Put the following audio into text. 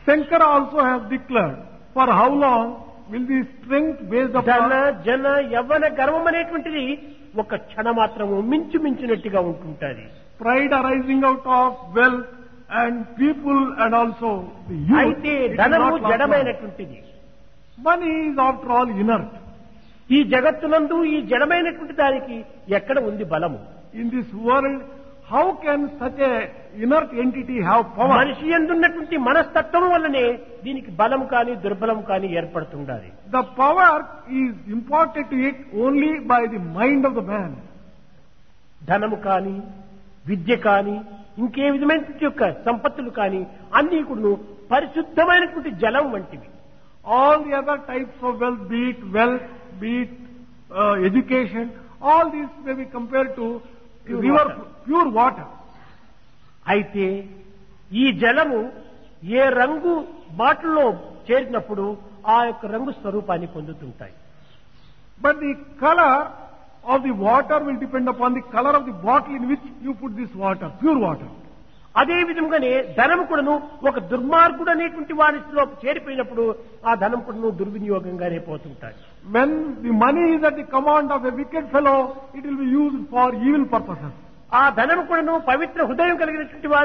Shankara also has declared for how long will the strength based ధన upon జన యవ్వన గర్వం అనేటువంటిది ఒక క్షణ మాత్రము మించు మించినట్టుగా ఉంటుంటది pride arising out of wealth and people and also the youth. అయితే it will ధనము not last long. జడమైనటువంటిది Money is after all inert. ఈ జగత్తునందు ఈ జడమైనటువంటి దానికి ఎక్కడ ఉంది బలము In this world, how can such a inert entity have power? మనిషి ఎందున్నటువంటి మనస్తత్వం వల్లనే దీనికి బలం కానీ దుర్బలం కానీ ఏర్పడుతుండాలి The power is imparted to it only by the mind of the man. ధనము కానీ విద్య కానీ ఇంకే విధమైనటువంటి యొక్క సంపత్తులు కానీ అన్ని కూడా పరిశుద్ధమైనటువంటి జలం వంటివి All the other types of wealth, be it wealth, be it uh, education, all these may be compared to Pure river, water. pure water. అయితే ఈ జలము ఏ రంగు బాటిల్లో చేరినప్పుడు ఆ యొక్క రంగు స్వరూపాన్ని పొందుతుంటాయి But the color of the water will depend upon the color of the bottle in which you put this water, pure water. అదే విధంగానే ధనం కూడాను ఒక దుర్మార్గుడు అనేటువంటి వారిలో చేరిపోయినప్పుడు ఆ ధనం కూడాను దుర్వినియోగంగానే పోతుంటాయి When the money is at the command of a wicked fellow, it will be used for evil purposes. ఆ ధనం కూడాను పవిత్ర హృదయం కలిగినటువంటి వారు